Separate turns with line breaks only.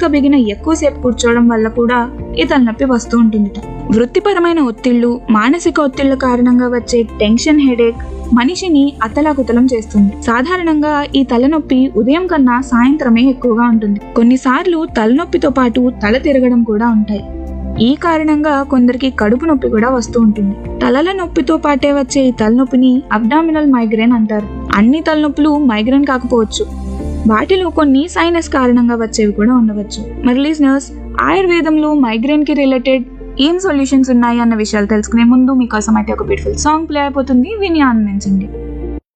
ఓపిక బిగిన ఎక్కువసేపు కూర్చోవడం వల్ల కూడా ఈ తలనొప్పి వస్తూ ఉంటుంది వృత్తిపరమైన ఒత్తిళ్లు మానసిక ఒత్తిళ్ల కారణంగా వచ్చే టెన్షన్ హెడేక్ మనిషిని అతలాకుతలం చేస్తుంది సాధారణంగా ఈ తలనొప్పి ఉదయం కన్నా సాయంత్రమే ఎక్కువగా ఉంటుంది కొన్నిసార్లు తలనొప్పితో పాటు తల తిరగడం కూడా ఉంటాయి ఈ కారణంగా కొందరికి కడుపు నొప్పి కూడా వస్తూ ఉంటుంది తలల నొప్పితో పాటే వచ్చే ఈ తలనొప్పిని అబ్డామినల్ మైగ్రేన్ అంటారు అన్ని తలనొప్పులు మైగ్రేన్ కాకపోవచ్చు వాటిలో కొన్ని సైనస్ కారణంగా వచ్చేవి కూడా ఉండవచ్చు మరి లిజనర్స్ ఆయుర్వేదంలో మైగ్రేన్ కి రిలేటెడ్ ఏం సొల్యూషన్స్ ఉన్నాయి అన్న విషయాలు తెలుసుకునే ముందు మీకోసం అయితే ఒక బ్యూటిఫుల్ సాంగ్ ప్లే అయిపోతుంది విని ఆనందించండి